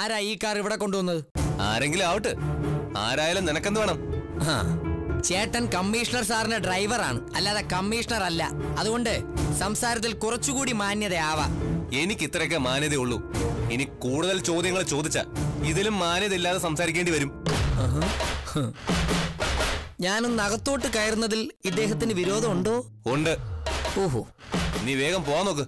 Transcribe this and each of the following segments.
ആരാ ഈ കാർ ഇവിടെ കൊണ്ടുവന്നത് ആരെങ്കിലും ആവട്ടെ ആരായാലും നിനക്കെന്ത് വേണം ആ, ചേട്ടൻ കമ്മീഷണർ സാറിന്റെ ഡ്രൈവറാണ് അല്ലാതെ കമ്മീഷണർ അല്ല അതുകൊണ്ട് സംസാരത്തിൽ കുറച്ചുകൂടി മാന്യതയാവാം എനിക്ക് ഇത്രയൊക്കെ മാന്യതയുള്ളൂ ഇനി കൂടുതൽ ചോദ്യങ്ങൾ ചോദിച്ച ഇതിലും മാന്യത ഇല്ലാതെ സംസാരിക്കേണ്ടി വരും ഞാനൊന്ന് അകത്തോട്ട് കയറുന്നതിൽ ഇദ്ദേഹത്തിന് വിരോധമുണ്ടോ ഉണ്ട് ഓഹോ നീ വേഗം പോവാൻ നോക്ക്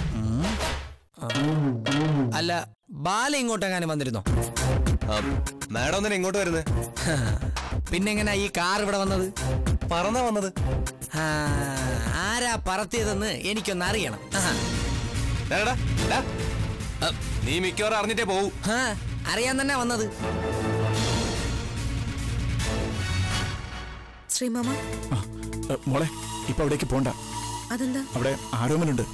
അല്ല ബാല ഇങ്ങോട്ടെങ്ങാനും വന്നിരുന്നോ ആ, മാഡം തന്നെ ഇങ്ങോട്ട് വരുന്നത് പിന്നെങ്ങനാ ഈ കാർ ഇവിടെ വന്നത് പറന്നാ വന്നത് ആ, ആരാ പറത്തിയതെന്ന് എനിക്കൊന്ന് അറിയണം ആഹാ. ഡാ, ഡാ. ആ, നീ മിക്കവാറും അറിഞ്ഞിട്ടേ പോവൂ ആ, അറിയാൻ തന്നെ വന്നത് ശ്രീമാമ ആ, ഏ, മോളെ ഇപ്പൊ അവിടേക്ക് പോണ്ട അതെന്താ അവിടെ ആരോമലുണ്ട്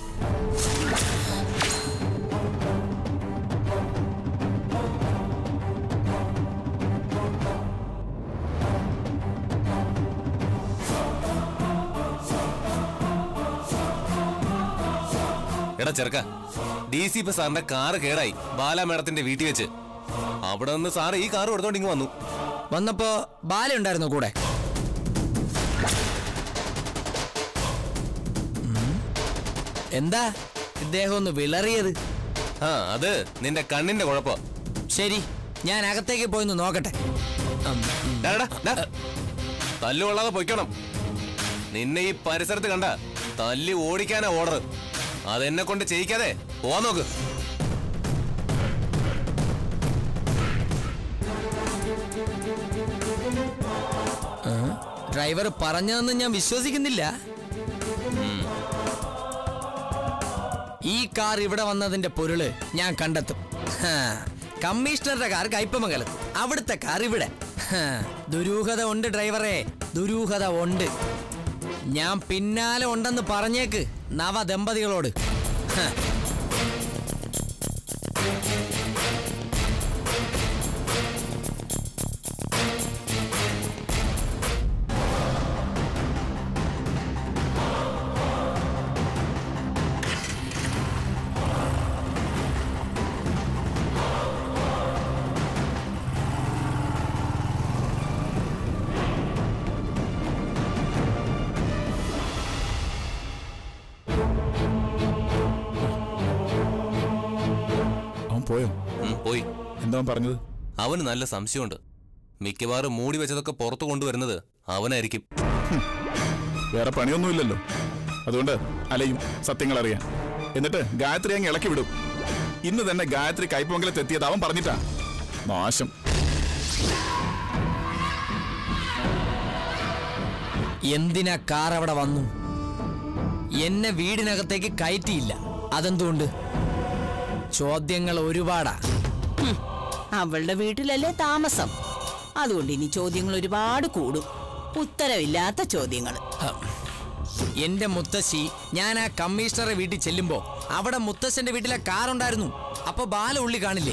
എടാ ചെറുക്ക ഡി സി പി സാറിന്റെ കാറ് കേടായി ബാല മേഡത്തിന്റെ വീട്ടിൽ വെച്ച് അവിടെ നിന്ന് സാറ് ഈ കാറ് എടുത്തോണ്ട് ഇങ്ങ് വന്നു വന്നപ്പോ ബാല ഉണ്ടായിരുന്നു കൂടെ ഉം. എന്താ ഇദ്ദേഹം ഒന്ന് വിളറിയത് ആ അത് നിന്റെ കണ്ണിന്റെ കുഴപ്പം ശരി ഞാൻ അകത്തേക്ക് പോയിന്ന് നോക്കട്ടെ ഉം, ഉം. തല്ലുകൊള്ളാതെ പൊയ്ക്കണം നിന്നെ ഈ പരിസരത്ത് കണ്ട തല്ലി ഓടിക്കാനാ ഓർഡർ അതെന്നെ കൊണ്ട് ചെയ്യിക്കാതെ പോവാൻ നോക്ക് ഡ്രൈവർ പറഞ്ഞതെന്ന് ഞാൻ വിശ്വസിക്കുന്നില്ല ഈ കാർ ഇവിടെ വന്നതിന്റെ പൊരുള് ഞാൻ കണ്ടെത്തും ഹാ, കമ്മീഷണറുടെ കാർ കയ്പമംഗലത്ത് അവിടുത്തെ കാർ ഇവിടെ ഹാ, ദുരൂഹത ഉണ്ട് ഡ്രൈവറെ ദുരൂഹത ഉണ്ട് ഞാൻ പിന്നാലെ ഉണ്ടെന്ന് പറഞ്ഞേക്ക് നവദമ്പതികളോട് ഹാ. അവൻ പോയോ ഉം, പോയി എന്താ അവൻ പറഞ്ഞത് അവന് നല്ല സംശയമുണ്ട് മിക്കവാറും മൂടി വെച്ചതൊക്കെ പുറത്തു കൊണ്ടുവരുന്നത് അവനായിരിക്കും വേറെ പണിയൊന്നുമില്ലല്ലോ അതുകൊണ്ട് അലയും സത്യങ്ങൾ അറിയാൻ എന്നിട്ട് ഗായത്രി അങ്ങ് ഇളക്കി വിടും ഇന്ന് തന്നെ ഗായത്രി കൈപ്പമംഗലത്ത് എത്തിയത് അവൻ പറഞ്ഞിട്ടാ നാശം എന്തിനാ കാർ അവിടെ വന്നു എന്നെ വീടിനകത്തേക്ക് കയറ്റിയില്ല അതെന്തുകൊണ്ട് ചോദ്യങ്ങൾ ഒരുപാടാ അവളുടെ വീട്ടിലല്ലേ താമസം അതുകൊണ്ട് ഇനി ചോദ്യങ്ങൾ ഒരുപാട് കൂടും ഉത്തരവില്ലാത്ത ചോദ്യങ്ങൾ ഹ. എന്റെ മുത്തശ്ശി ഞാൻ ആ കമ്മീഷണറെ വീട്ടിൽ ചെല്ലുമ്പോ അവിടെ മുത്തശ്ശന്റെ വീട്ടിലെ കാർ ഉണ്ടായിരുന്നു അപ്പൊ ബാല ഉള്ളി കാണില്ലേ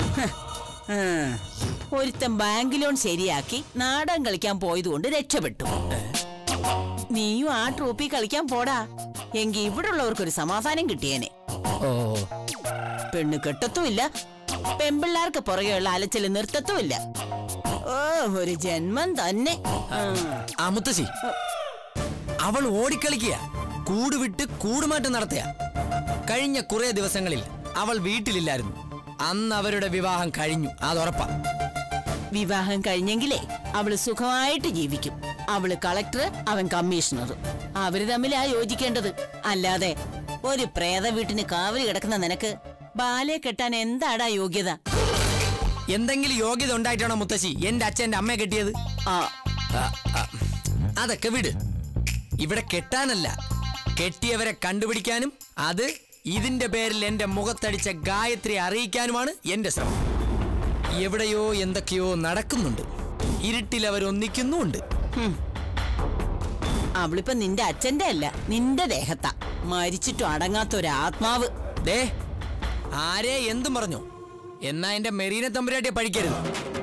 ഒരുത്തൻ ബാങ്ക് ലോൺ ശരിയാക്കി നാടകം കളിക്കാൻ പോയതുകൊണ്ട് രക്ഷപ്പെട്ടു നീയും ആ ട്രോഫി കളിക്കാൻ പോടാ എങ്കി ഇവിടെ ഉള്ളവർക്കൊരു സമാധാനം കിട്ടിയേനെ ഓ പെണ്ണ് കെട്ടത്തുമില്ല പെമ്പിള്ളാർക്ക് പുറകെയുള്ള അലച്ചില് നിർത്തത്തുമില്ല ഓ ഒരു ജന്മം തന്നെ ഉം. ആ മുത്തശ്ശി അവൾ ഓടിക്കളിക്കുക കൂട് വിട്ട് കൂടുമാറ്റം നടത്തിയ കഴിഞ്ഞ കുറെ ദിവസങ്ങളിൽ അവൾ വീട്ടിലില്ലായിരുന്നു അന്ന് അവരുടെ വിവാഹം കഴിഞ്ഞു അതുറപ്പാ വിവാഹം കഴിഞ്ഞെങ്കിലേ അവള് സുഖമായിട്ട് ജീവിക്കും അവള് കളക്ടർ അവൻ കമ്മീഷണർ അവര് തമ്മിലാ യോജിക്കേണ്ടത് അല്ലാതെ ഒരു പ്രേത വീട്ടിന് കാവല് കിടക്കുന്ന നിനക്ക് ബാലെ കെട്ടാൻ എന്താടാ യോഗ്യത എന്തെങ്കിലും യോഗ്യത ഉണ്ടായിട്ടാണോ മുത്തശ്ശി എന്റെ അച്ഛന്റെ അമ്മയെ കെട്ടിയത് ആ ആ, ആ, അതൊക്കെ വിട് ഇവിടെ കെട്ടാനല്ല കെട്ടിയവരെ കണ്ടുപിടിക്കാനും അത് ഇതിന്റെ പേരിൽ എന്റെ മുഖത്തടിച്ച ഗായത്രി അറിയിക്കാനുമാണ് എന്റെ ശ്രമം എവിടെയോ എന്തൊക്കെയോ നടക്കുന്നുണ്ട് ഇരുട്ടിൽ അവർ ഒന്നിക്കുന്നുമുണ്ട് അവളിപ്പോ നിന്റെ അച്ഛന്റെ അല്ല നിന്റെ ദേഹത്താ മരിച്ചിട്ടും അടങ്ങാത്ത ഒരു ആത്മാവ് ദേ ആരെ എന്തും പറഞ്ഞോ എന്നാ എന്റെ മെറീനെ തമ്പുരാട്ടിയെ പഴിക്കരുത്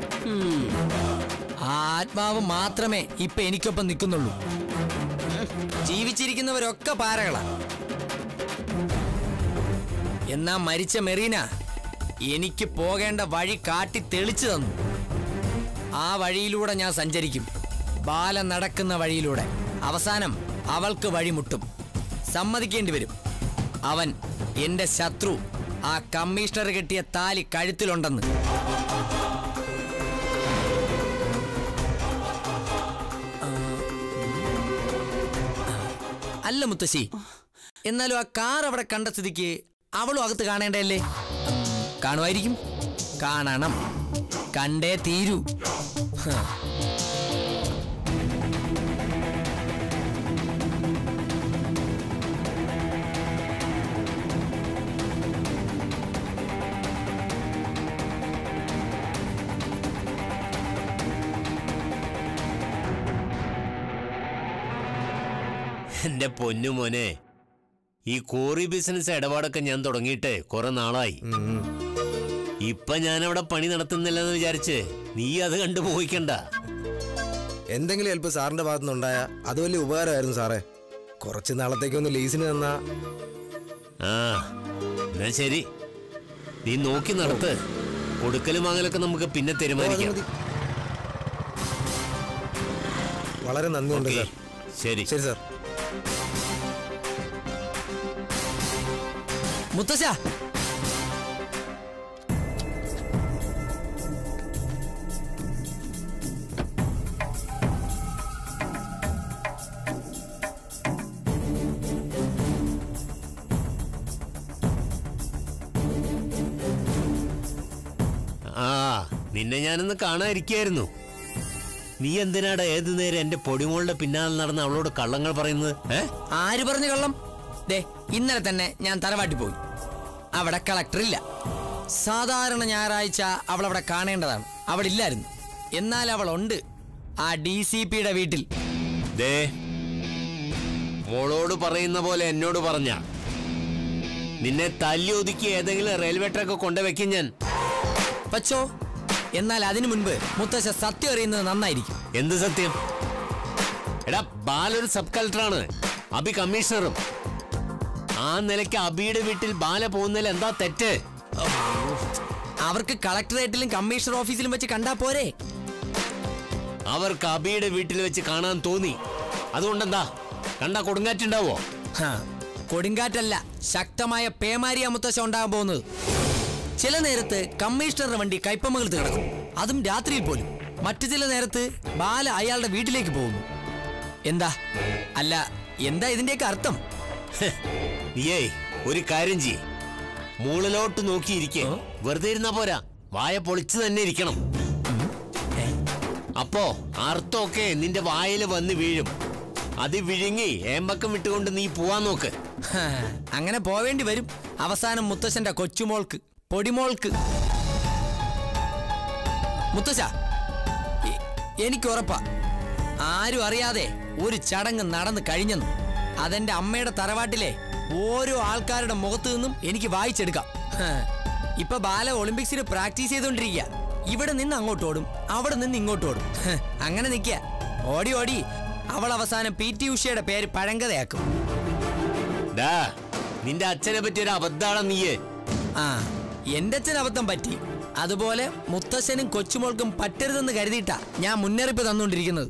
ആ ആത്മാവ് മാത്രമേ ഇപ്പൊ എനിക്കൊപ്പം നിൽക്കുന്നുള്ളൂ ജീവിച്ചിരിക്കുന്നവരൊക്കെ പാരകളാ എന്നാ മരിച്ച മെറീന എനിക്ക് പോകേണ്ട വഴി കാട്ടി തെളിച്ചു തന്നു ആ വഴിയിലൂടെ ഞാൻ സഞ്ചരിക്കും ബാല നടക്കുന്ന വഴിയിലൂടെ അവസാനം അവൾക്ക് വഴിമുട്ടും സമ്മതിക്കേണ്ടി വരും അവൻ എന്റെ ശത്രു ആ കമ്മീഷണർ കെട്ടിയ താലി കഴുത്തിലുണ്ടെന്ന് അല്ല മുത്തശ്ശി എന്നാലും ആ കാർ അവിടെ കണ്ട സ്ഥിതിക്ക് അവളും അകത്ത് കാണേണ്ടല്ലേ കാണുമായിരിക്കും കാണണം കണ്ടേ തീരൂ ഹ. എന്റെ പൊന്നു മോനെ ഈ കോറി ബിസിനസ് ഇടപാടൊക്കെ ഞാൻ തുടങ്ങിയിട്ട് കുറെ നാളായി ഇപ്പൊ ഞാൻ അവിടെ പണി നടത്തുന്നില്ലെന്ന് വിചാരിച്ച് നീ അത് കണ്ടു പോയിക്കണ്ട എന്തെങ്കിലും ഹെൽപ്പ് സാറിന്റെ ഭാഗത്തുനിന്നുണ്ടായ അത് വലിയ ഉപകാരമായിരുന്നു സാറേ കുറച്ച് നാളത്തേക്കൊന്ന് ലീസിന് തന്നാ ആ എന്നാ ശരി നീ നോക്കി നടത്ത് കൊടുക്കലും വാങ്ങലൊക്കെ നമുക്ക് പിന്നെ ഓ, അത് തീരുമാനിക്കാം മതി. വളരെ നന്ദിയുണ്ട് ഓക്കേ, സാർ ശരി ശരി സാർ മുത്തശ്ശ ആ നിന്നെ ഞാനൊന്ന് കാണാതിരിക്കായിരുന്നു നീ എന്തിനാടാ ഏത് നേരം എന്റെ പൊടിമോളുടെ പിന്നാലെ നടന്ന് അവളോട് കള്ളങ്ങൾ പറയുന്നത് ഏ ആര് പറഞ്ഞു കള്ളം ദേ ഇന്നലെ തന്നെ ഞാൻ തറവാട്ടി പോയി അവിടെ കളക്ടർ ഇല്ല സാധാരണ ഞായറാഴ്ച അവൾ അവിടെ കാണേണ്ടതാണ് അവിടെ ഇല്ലായിരുന്നു എന്നാൽ അവൾ ഉണ്ട് ആ ഡി സി പിയുടെ വീട്ടിൽ ദേ മോളോട് പറയുന്ന പോലെ എന്നോട് പറഞ്ഞ നിന്നെ തല്ലി ഒതുക്കി ഏതെങ്കിലും റെയിൽവേ ട്രാക്ക് കൊണ്ടുവയ്ക്കും ഞാൻ പച്ചോ എന്നാൽ അതിനു മുൻപ് മുത്തശ്ശ സത്യം അറിയുന്നത് നന്നായിരിക്കും എന്ത് സത്യം എടാ ബാലൊരു സബ് കളക്ടറാണ് അബി കമ്മീഷണറും ആ നിലയ്ക്ക് അബിയുടെ വീട്ടിൽ ബാല പോകുന്നതിൽ എന്താ തെറ്റ് അവർക്ക് കളക്ടറേറ്റിലും കമ്മീഷണർ ഓഫീസിലും വെച്ച് കണ്ടാ പോരെ അവർക്ക് അബിയുടെ വീട്ടിൽ വെച്ച് കാണാൻ തോന്നി അതുകൊണ്ടെന്താ കണ്ടാ കൊടുങ്കാറ്റുണ്ടാവോ ഹാ, കൊടുങ്കാറ്റല്ല ശക്തമായ പേമാരിയ മുത്തശ്ശ ഉണ്ടാകാൻ പോകുന്നത് ചില നേരത്ത് കമ്മീഷണറുടെ വണ്ടി കൈപ്പമംഗലത്ത് കിടക്കും അതും രാത്രിയിൽ പോലും മറ്റു ചില നേരത്ത് ബാല അയാളുടെ വീട്ടിലേക്ക് പോകുന്നു എന്താ അല്ല എന്താ ഇതിന്റെയൊക്കെ അർത്ഥം നീയേ ഒരു കാര്യം ചെയ്യ് മുകളിലോട്ട് നോക്കിയിരിക്കെ വെറുതെ ഇരുന്നാ പോരാ വായ പൊളിച്ചു തന്നെ ഇരിക്കണം അപ്പോ അർത്ഥമൊക്കെ നിന്റെ വായിൽ വന്ന് വീഴും അത് വിഴുങ്ങി ഏമ്പക്കം വിട്ടുകൊണ്ട് നീ പോവാൻ നോക്ക് ഹാ, അങ്ങനെ പോവേണ്ടി വരും അവസാനം മുത്തശ്ശന്റെ കൊച്ചുമോൾക്ക് പൊടിമോൾക്ക് മുത്തശ്ശ എ- എനിക്ക് ഉറപ്പാ ആരും അറിയാതെ ഒരു ചടങ്ങ് നടന്നു കഴിഞ്ഞെന്ന് അതെന്റെ അമ്മയുടെ തറവാട്ടിലെ ഓരോ ആൾക്കാരുടെ മുഖത്തു നിന്നും എനിക്ക് വായിച്ചെടുക്കാം ഹാ, ഇപ്പൊ ബാല ഒളിമ്പിക്സിന് പ്രാക്ടീസ് ചെയ്തോണ്ടിരിക്കുക ഇവിടെ നിന്ന് അങ്ങോട്ട് ഓടും അവിടെ നിന്ന് ഇങ്ങോട്ട് ഓടും ഹ്, അങ്ങനെ നിൽക്കുക ഓടി ഓടി അവൾ അവസാനം പി ടി ഉഷയുടെ പേര് പഴങ്കതയാക്കും ഡാ നിന്റെ അച്ഛനെ പറ്റി ഒരു അബദ്ധാണ് നീയേ ആ എന്റെ അച്ഛൻ അബദ്ധം പറ്റി അതുപോലെ മുത്തശ്ശനും കൊച്ചുമോൾക്കും പറ്റരുതെന്ന് കരുതിയിട്ടാ ഞാൻ മുന്നറിയിപ്പ് തന്നുകൊണ്ടിരിക്കുന്നത്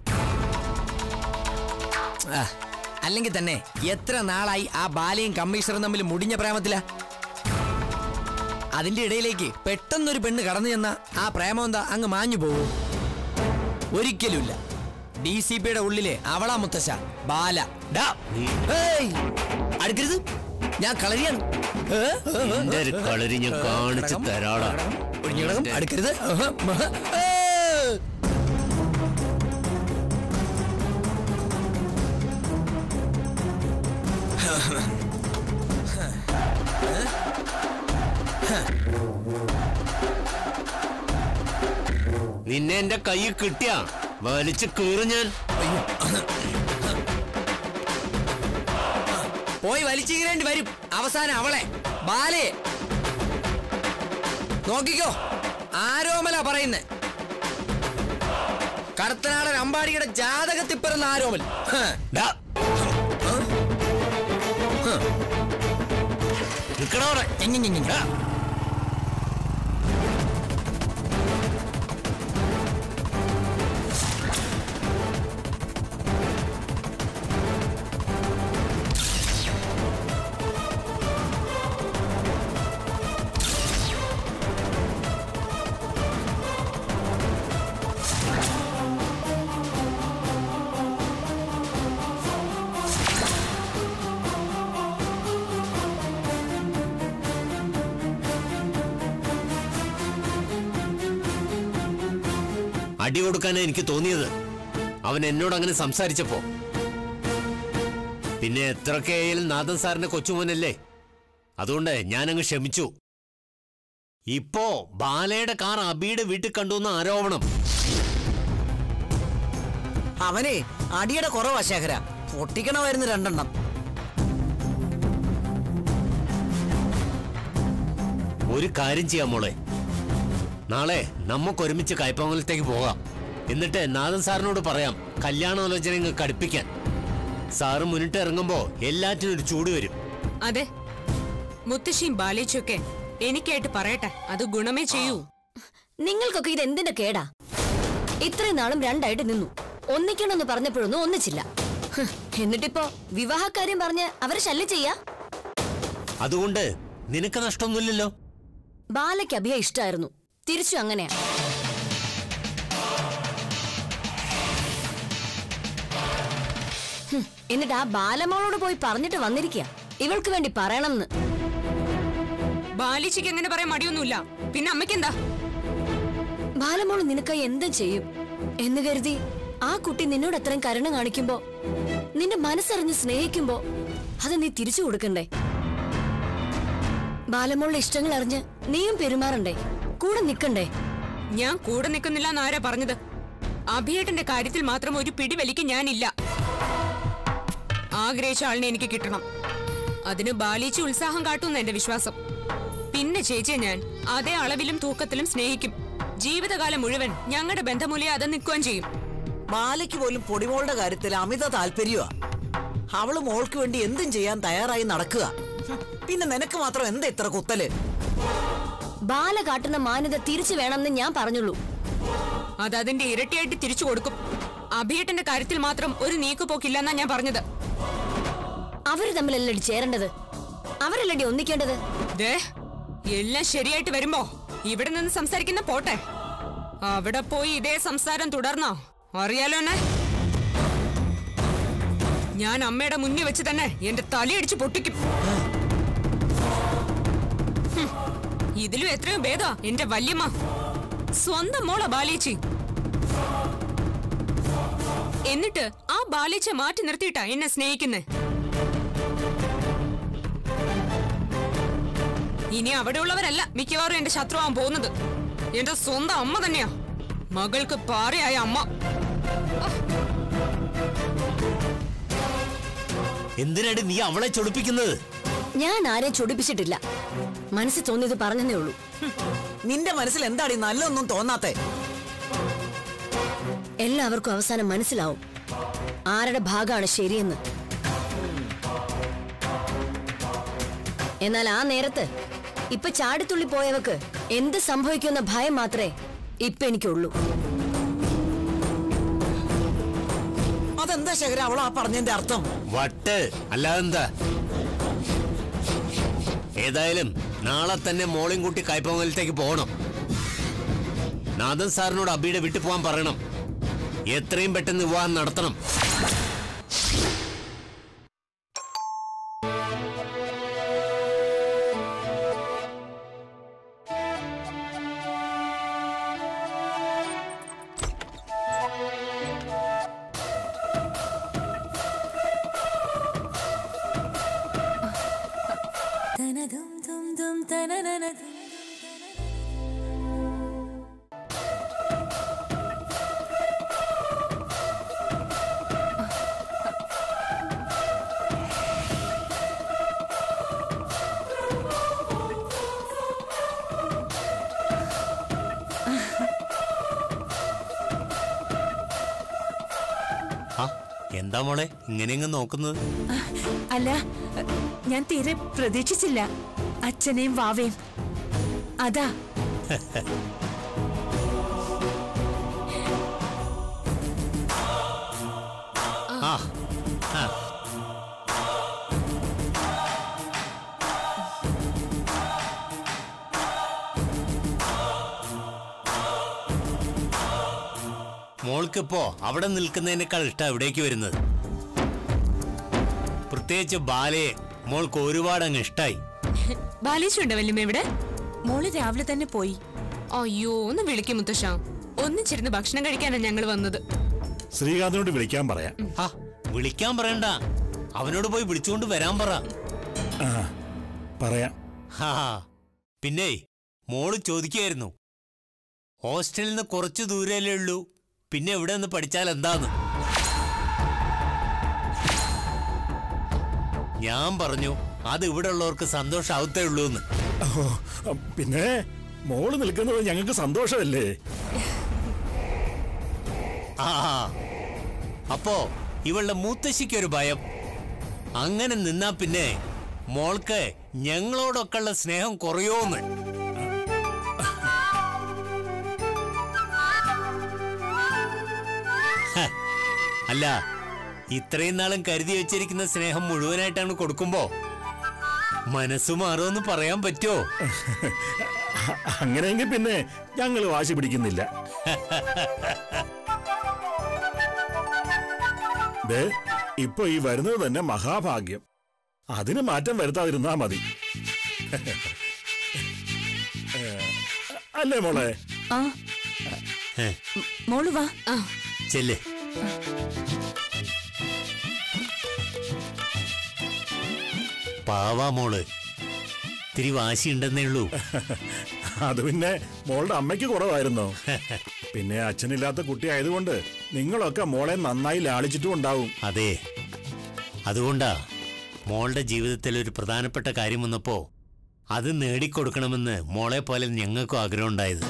ആ, അല്ലെങ്കിൽ തന്നെ എത്ര നാളായി ആ ബാലയും കമ്മീഷണറും തമ്മിൽ മുടിഞ്ഞ പ്രേമത്തില അതിന്റെ ഇടയിലേക്ക് പെട്ടെന്നൊരു പെണ്ണ് കടന്നു ചെന്ന ആ പ്രേമം എന്താ അങ്ങ് മാഞ്ഞു പോവൂ ഒരിക്കലുമില്ല ഡി സി പിയുടെ ഉള്ളിലെ അവളാ മുത്തശ്ശ ബാല ഡാ. ഏയ്, അടുക്കരുത് ഞാൻ കളരിയാണ് ഏ, ഏ, ഏ, നിന്റെ ഒരു കളരി ഞാൻ കാണിച്ചു തരാടാ ഒഴിഞ്ഞിടകം അടുക്കരുത് ആഹാ, മഹ, ഏ. നിന്നെ എന്റെ കയ്യിൽ കിട്ടിയ വലിച്ചു കീറും ഞാൻ പോയി വലിച്ചീരേണ്ടി വരും അവസാനം അവളെ ബാലയെ നോക്കിക്കോ ആരോമല പറയുന്നേ കടത്തനാടൻ അമ്പാടിയുടെ ജാതകത്തിൽ പിറന്ന ആരോമൽ ഹ്. ഡാ. നിക്കടാ അവിടെ. ഞെഞ്ഞ് ഞെഞ്ഞ് ഞെഞ്ഞ്. അടി കൊടുക്കാനാ എനിക്ക് തോന്നിയത് അവൻ എന്നോട് അങ്ങനെ സംസാരിച്ചപ്പോ പിന്നെ എത്രയൊക്കെ ആയാലും നാഥൻ സാറിന്റെ കൊച്ചുമോനല്ലേ അതുകൊണ്ട് ഞാനങ്ങ് ക്ഷമിച്ചു ഇപ്പോ ബാലയുടെ കാർ അബിയുടെ വീട്ടിൽ കണ്ടു എന്ന ആരോപണം അവനെ അടിയുടെ കുറവാ ശേഖര പൊട്ടിക്കണമായിരുന്നു രണ്ടെണ്ണം ഒരു കാര്യം ചെയ്യാം മോളെ നാളെ നമുക്ക് ഒരുമിച്ച് കൈപ്പമംഗലത്തേക്ക് പോകാം എന്നിട്ട് നാഥൻ സാറിനോട് പറയാം കല്യാണാലോചന ഇങ്ങ് കടുപ്പിക്കാൻ സാറ് മുന്നിട്ട് ഇറങ്ങുമ്പോ എല്ലാറ്റിനും ഒരു ചൂട് വരും അതെ മുത്തശ്ശിയും ബാലേച്ചൊക്കെ എനിക്കായിട്ട് പറയട്ടെ അത് ഗുണമേ ചെയ്യൂ നിങ്ങൾക്കൊക്കെ ഇത് എന്തിന്റെ കേടാ ഇത്രയും നാളും രണ്ടായിട്ട് നിന്നു ഒന്നിക്കണമെന്ന് പറഞ്ഞപ്പോഴൊന്നും ഒന്നിച്ചില്ല ഹ്, എന്നിട്ടിപ്പോ വിവാഹക്കാര്യം പറഞ്ഞ് അവരെ ശല്യം ചെയ്യാ അതുകൊണ്ട് നിനക്ക് നഷ്ടമൊന്നുമില്ലല്ലോ ബാലയ്ക്ക് അഭിയ ഇഷ്ടായിരുന്നു തിരിച്ചു അങ്ങനെയാ ഹും, എന്നിട്ട് ആ ബാലമോളോട് പോയി പറഞ്ഞിട്ട് വന്നിരിക്കുക ഇവൾക്ക് വേണ്ടി പറയണമെന്ന് ബാലേച്ചിക്ക് എങ്ങനെ പറയാൻ മടിയൊന്നുമില്ല പിന്നെ അമ്മയ്ക്കെന്താ ബാലമോള് നിനക്കായി എന്തും ചെയ്യും എന്ന് കരുതി ആ കുട്ടി നിന്നോട് അത്രയും കരുണ കാണിക്കുമ്പോ നിന്റെ മനസ്സറിഞ്ഞ് സ്നേഹിക്കുമ്പോ അത് നീ തിരിച്ചു കൊടുക്കണ്ടേ ബാലമോളുടെ ഇഷ്ടങ്ങൾ അറിഞ്ഞ് നീയും പെരുമാറണ്ടേ കൂടെ നിക്കണ്ടേ ഞാൻ കൂടെ നിൽക്കുന്നില്ല എന്നാരാ പറഞ്ഞത് അഭിയേട്ടന്റെ കാര്യത്തിൽ മാത്രം ഒരു പിടി വലിക്ക് ഞാനില്ല ആഗ്രഹിച്ച ആളിനെ എനിക്ക് കിട്ടണം അതിന് ബാലിച്ച് ഉത്സാഹം കാട്ടുമെന്ന് എന്റെ വിശ്വാസം പിന്നെ ചേച്ചിയെ ഞാൻ അതേ അളവിലും തൂക്കത്തിലും സ്നേഹിക്കും ജീവിതകാലം മുഴുവൻ ഞങ്ങളുടെ ബന്ധമൂല്യം അത് നിൽക്കുകയും ചെയ്യും ബാലയ്ക്ക് പോലും പൊടിമോളുടെ കാര്യത്തിൽ അമിത താല്പര്യമാ അവള് മോൾക്ക് വേണ്ടി എന്തും ചെയ്യാൻ തയ്യാറായി നടക്കുക ഹും, പിന്നെ നിനക്ക് മാത്രം എന്താ ഇത്ര കുത്തല് ബാല കാട്ടുന്ന മാന്യത തിരിച്ചു വേണമെന്ന് ഞാൻ പറഞ്ഞുള്ളൂ അത് അതിന്റെ ഇരട്ടിയായിട്ട് തിരിച്ചു കൊടുക്കും അഭിയേട്ടന്റെ കാര്യത്തിൽ മാത്രം ഒരു നീക്കുപോക്കില്ലെന്നാ ഞാൻ പറഞ്ഞത് അവര് തമ്മിലല്ലടി ചേരേണ്ടത് അവരല്ലടി ഒന്നിക്കേണ്ടത് ദേ എല്ലാം ശരിയായിട്ട് വരുമ്പോ ഇവിടെ നിന്ന് സംസാരിക്കുന്ന പോട്ടെ അവിടെ പോയി ഇതേ സംസാരം തുടർന്നോ അറിയാലോ എന്നെ ഞാൻ അമ്മയുടെ മുന്നിൽ വെച്ച് തന്നെ എന്റെ തലയടിച്ച് പൊട്ടിക്കും ഹും, ഇതിലും എത്രയോ ഭേദാ എന്റെ വല്യമ്മ സ്വന്തം മോള ബാലേച്ചി എന്നിട്ട് ആ ബാലേച്ച മാറ്റി നിർത്തിയിട്ടാ എന്നെ സ്നേഹിക്കുന്നേ ഇനി അവിടെയുള്ളവരല്ല മിക്കവാറും എന്റെ ശത്രുവാൻ പോകുന്നത് എന്റെ സ്വന്തം അമ്മ തന്നെയാ മകൾക്ക് പാറയായ അമ്മ എന്തിനാടി നീ അവളെ ചൊടിപ്പിക്കുന്നത് ഞാൻ ആരെയും ചൊടിപ്പിച്ചിട്ടില്ല മനസ്സിൽ തോന്നിയത് പറഞ്ഞതേ ഉള്ളൂ നിന്റെ മനസ്സിൽ എന്താടി നല്ലതൊന്നും തോന്നാത്തെ എല്ലാവർക്കും അവസാനം മനസ്സിലാവും ആരുടെ ഭാഗമാണ് ശരിയെന്ന് എന്നാൽ ആ നേരത്ത് ഇപ്പൊ ചാടിത്തുള്ളി പോയവക്ക് എന്ത് സംഭവിക്കുമെന്ന ഭയം മാത്രമേ ഇപ്പൊ എനിക്കുള്ളൂ അതെന്താ ശേഖര അവൾ ആ പറഞ്ഞതിന്റെ അർത്ഥം വട്ട് അല്ലാതെന്താ ഏതായാലും നാളെ തന്നെ മോളിയും കൂട്ടി കൈപ്പമംഗലത്തേക്ക് പോകണം നാഥൻ സാറിനോട് അബിയുടെ വീട്ടിൽ പോകാൻ പറയണം എത്രയും പെട്ടെന്ന് വിവാഹം നടത്തണം ആ എന്താ മോളെ ഇങ്ങനെയങ്ങ് നോക്കുന്നത് അല്ല ഞാൻ തീരെ പ്രതീക്ഷിച്ചില്ല അച്ഛനെയും വാവയും അതാ ആ ആ മോൾക്കിപ്പോ അവിടെ നിൽക്കുന്നതിനേക്കാൾ ഇഷ്ടം എവിടേക്ക് വരുന്നത് പ്രത്യേകിച്ച് ബാലയെ മോൾക്ക് ഒരുപാട് അങ്ങ് ഇഷ്ടായി ബാലേച്ചുണ്ടോ വല്യമ്മ ഇവിടെ മോള് രാവിലെ തന്നെ പോയി അയ്യോ ഒന്ന് വിളിക്കും മുത്തശ്ശ ഒന്നിച്ചിരുന്ന് ഭക്ഷണം കഴിക്കാനാണ് ഞങ്ങൾ വന്നത് ശ്രീകാന്തിനോട് വിളിക്കാൻ പറയാം ഹാ വിളിക്കാൻ പറയണ്ട അവനോട് പോയി വിളിച്ചുകൊണ്ട് വരാൻ പറ ആ പറയാം ഹാ പിന്നെ മോള് ചോദിക്കായിരുന്നു ഹോസ്റ്റലിൽ നിന്ന് കുറച്ച് ദൂരല്ലേ ഉള്ളൂ പിന്നെ എവിടെ നിന്ന് പഠിച്ചാൽ എന്താന്ന് ഞാൻ പറഞ്ഞു അത് ഇവിടെ ഉള്ളവർക്ക് സന്തോഷാവത്തേ ഉള്ളൂ എന്ന് ഓ, പിന്നെ മോള് നിൽക്കുന്നത് ഞങ്ങൾക്ക് സന്തോഷമല്ലേ ആ അപ്പോ ഇവളുടെ മൂത്തശ്ശിക്കൊരു ഭയം അങ്ങനെ നിന്നാ പിന്നെ മോൾക്ക് ഞങ്ങളോടൊക്കെ ഉള്ള സ്നേഹം കുറയോന്ന് ഹ, അല്ല ഇത്രയും നാളും കരുതി വെച്ചിരിക്കുന്ന സ്നേഹം മുഴുവനായിട്ടാണ് കൊടുക്കുമ്പോ മനസ്സ് മാറുമെന്ന് പറയാൻ പറ്റുമോ അങ്ങനെയെങ്കിൽ പിന്നെ ഞങ്ങൾ വാശി പിടിക്കുന്നില്ല ദേ ഇപ്പൊ ഈ വരുന്നത് തന്നെ മഹാഭാഗ്യം അതിന് മാറ്റം വരുത്താതിരുന്നാ മതി ഏ, അല്ലേ മോളെ ആ ഹേ, മോള് വാ ആ ചെല്ല് പാവാ മോള് ഇത്തിരി വാശിയുണ്ടെന്നേ ഉള്ളൂ അത് പിന്നെ മോളുടെ അമ്മയ്ക്ക് കുറവായിരുന്നോ പിന്നെ അച്ഛനില്ലാത്ത കുട്ടി ആയതുകൊണ്ട് നിങ്ങളൊക്കെ മോളെ നന്നായി ലാളിച്ചിട്ടും ഉണ്ടാവും അതെ അതുകൊണ്ടാ മോളുടെ ജീവിതത്തിൽ ഒരു പ്രധാനപ്പെട്ട കാര്യം വന്നപ്പോ അത് നേടിക്കൊടുക്കണമെന്ന് മോളെ പോലെ ഞങ്ങൾക്കും ആഗ്രഹം ഉണ്ടായത്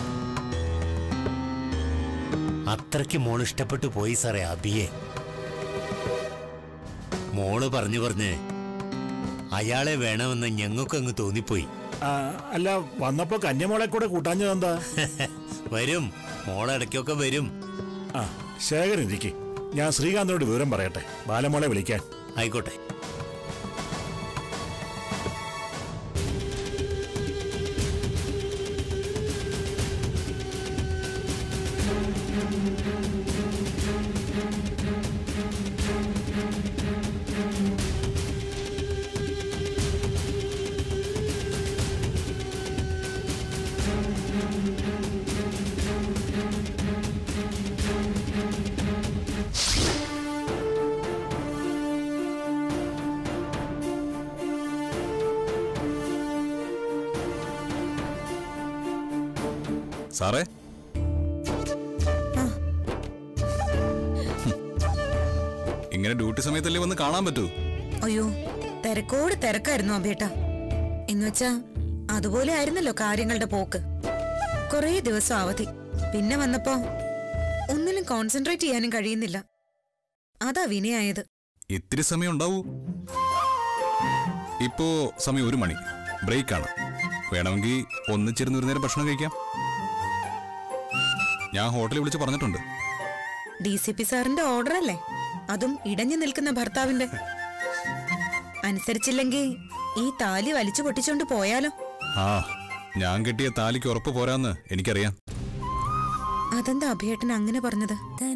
അത്രയ്ക്ക് മോൾ ഇഷ്ടപ്പെട്ടു പോയി സാറേ അബിയെ മോള് പറഞ്ഞു പറഞ്ഞ് അയാളെ വേണമെന്ന് ഞങ്ങൾക്കങ്ങ് തോന്നിപ്പോയി ആ, അല്ല വന്നപ്പോ കന്യമോളെ കൂടെ കൂട്ടാഞ്ഞതെന്താ വരും മോളിടയ്ക്കൊക്കെ വരും ആ ശേഖരൻ ഇരിക്കെ ഞാൻ ശ്രീകാന്തിനോട് വിവരം പറയട്ടെ ബാലമോളെ വിളിക്കാൻ ആയിക്കോട്ടെ സാറേ ഇങ്ങനെ ഡ്യൂട്ടി സമയത്തല്ലേ വന്ന് കാണാൻ പറ്റൂ അയ്യോ തിരക്കോട് തിരക്കായിരുന്നു അഭേട്ട എന്നുവെച്ചാ അതുപോലെ ആയിരുന്നല്ലോ കാര്യങ്ങളുടെ പോക്ക് കുറേ ദിവസം അവധി പിന്നെ വന്നപ്പോ ഒന്നിലും കോൺസെൻട്രേറ്റ് ചെയ്യാനും കഴിയുന്നില്ല അതാ വിനയായത് ഇത്തിരി സമയം ഉണ്ടാവൂ ഇപ്പോ സമയം ഒരു മണി ബ്രേക്കാണ് വേണമെങ്കിൽ ഒന്നിച്ചിരുന്ന് ഒരു നേരം ഭക്ഷണം കഴിക്കാം ഞാൻ ഹോട്ടലിൽ വിളിച്ച് പറഞ്ഞിട്ടുണ്ട് ഡി സി പി സാറിന്റെ ഓർഡർ അല്ലേ അതും ഇടഞ്ഞു നിൽക്കുന്ന ഭർത്താവിന്റെ അനുസരിച്ചില്ലെങ്കിൽ ഈ താലി വലിച്ചു പൊട്ടിച്ചോണ്ട് പോയാലോ ആ ഞാൻ കിട്ടിയ താലിക്ക് ഉറപ്പ് പോരാന്ന് എനിക്കറിയാം അതെന്താ അഭിയേട്ടൻ അങ്ങനെ പറഞ്ഞത്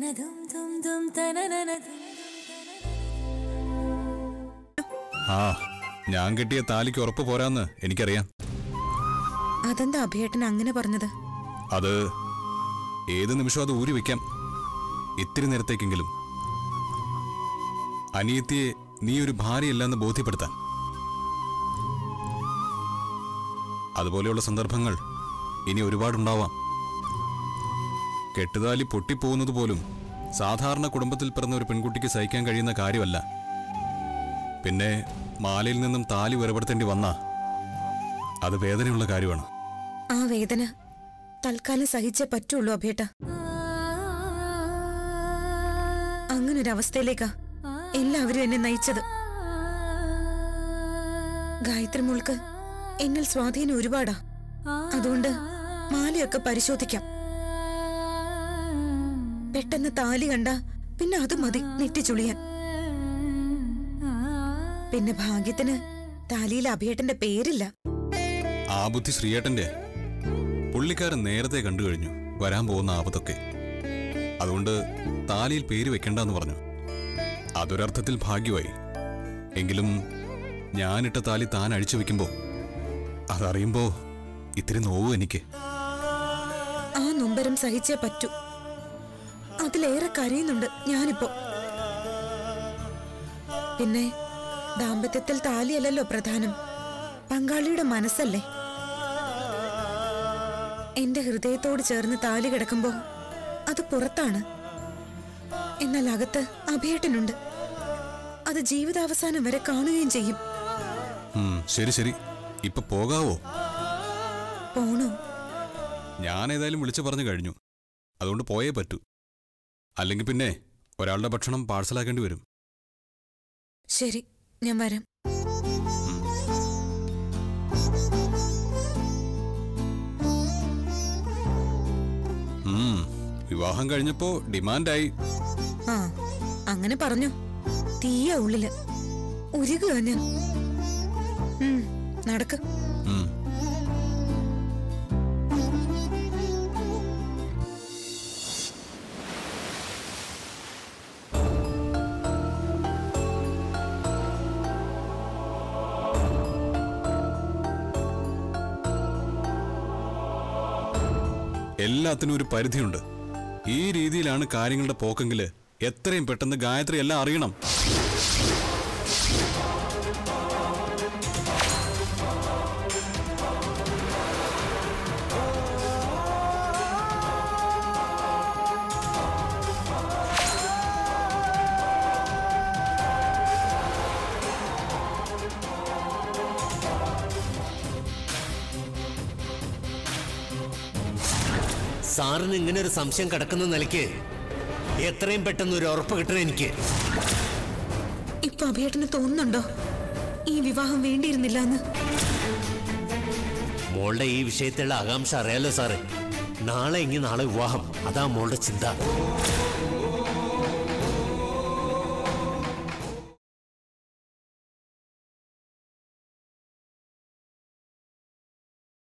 ആ ഞാൻ കിട്ടിയ താലിക്ക് ഉറപ്പ് പോരാന്ന് എനിക്കറിയാം അതെന്താ അഭിയേട്ടൻ അങ്ങനെ പറഞ്ഞത് അത് ഏത് നിമിഷവും അത് ഊരി വെക്കാം ഇത്തിരി നേരത്തേക്കെങ്കിലും അനിയത്തിയെ നീ ഒരു ഭാര്യയല്ലെന്ന് ബോധ്യപ്പെടുത്താൻ അതുപോലെയുള്ള സന്ദർഭങ്ങൾ ഇനി ഒരുപാടുണ്ടാവാം കെട്ടുതാലി പൊട്ടിപ്പോകുന്നത് പോലും സാധാരണ കുടുംബത്തിൽ പിറന്ന ഒരു പെൺകുട്ടിക്ക് സഹിക്കാൻ കഴിയുന്ന കാര്യമല്ല പിന്നെ മാലയിൽ നിന്നും താലി വേർപെടുത്തേണ്ടി വന്ന അത് വേദനയുള്ള കാര്യമാണ് ആ വേദന തൽക്കാലം സഹിച്ചേ പറ്റുള്ളൂ അഭേട്ട അങ്ങനൊരവസ്ഥയിലേക്കാ എല്ലാവരും എന്നെ നയിച്ചത് ഗായത്രി മോൾക്ക് എന്നിൽ സ്വാധീനം ഒരുപാടാ അതുകൊണ്ട് മാലയൊക്കെ പരിശോധിക്കാം പെട്ടെന്ന് താലി കണ്ട പിന്നെ അത് മതി നെറ്റിച്ചുളിയാൻ പിന്നെ ഭാഗ്യത്തിന് താലിയിൽ അഭിയേട്ടന്റെ പേരില്ല ആ ബുദ്ധി ശ്രീയേട്ടന്റെ പുള്ളിക്കാരൻ നേരത്തെ കണ്ടു കഴിഞ്ഞു വരാൻ പോകുന്ന ആപത്തൊക്കെ അതുകൊണ്ട് താലിയിൽ പേര് വെക്കണ്ടെന്ന് പറഞ്ഞു അതൊരർത്ഥത്തിൽ ഭാഗ്യമായി എങ്കിലും ഞാനിട്ട താലി താൻ അഴിച്ചു വെക്കുമ്പോ അതറിയുമ്പോ ഇത്തിരി നോവും എനിക്ക് ആ നൊമ്പരം സഹിച്ചേ പറ്റൂ അതിലേറെ കരയുന്നുണ്ട് ഞാനിപ്പോ പിന്നെ ദാമ്പത്യത്തിൽ താലിയല്ലല്ലോ പ്രധാനം പങ്കാളിയുടെ മനസ്സല്ലേ എന്റെ ഹൃദയത്തോട് ചേർന്ന് താലി കിടക്കുമ്പോ അത് പുറത്താണ് എന്നാൽ അകത്ത് അഭേട്ടനുണ്ട് അത് ജീവിതാവസാനം വരെ കാണുകയും ചെയ്യും ഉം, ശരി ശരി ഇപ്പൊ പോകാവോ പോണോ ഞാൻ ഏതായാലും വിളിച്ചു പറഞ്ഞു കഴിഞ്ഞു അതുകൊണ്ട് പോയേ പറ്റൂ അല്ലെങ്കിൽ പിന്നെ ഒരാളുടെ ഭക്ഷണം പാഴ്സലാക്കേണ്ടി വരും ശരി ഞാൻ വരാം ഉം, വിവാഹം കഴിഞ്ഞപ്പോ ഡിമാൻഡായി ആ അങ്ങനെ പറഞ്ഞു തീയ ഉള്ളില് ഉരുകുക ഞാൻ ഉം, നടക്ക് ഉം. എല്ലാത്തിനും ഒരു പരിധിയുണ്ട് ഈ രീതിയിലാണ് കാര്യങ്ങളുടെ പോക്കെങ്കില് എത്രയും പെട്ടെന്ന് ഗായത്രി എല്ലാം അറിയണം സാറിന് ഇങ്ങനെ ഒരു സംശയം കിടക്കുന്ന നിലയ്ക്ക് എത്രയും പെട്ടെന്ന് ഒരു ഉറപ്പ് കിട്ടണം എനിക്ക് ഇപ്പൊ അഭേട്ടന് തോന്നുന്നുണ്ടോ ഈ വിവാഹം വേണ്ടിയിരുന്നില്ല എന്ന് മോളുടെ ഈ വിഷയത്തിലുള്ള ആകാംക്ഷ അറിയാലോ സാറ് നാളെ ഇനി നാളെ വിവാഹം അതാ മോളുടെ ചിന്ത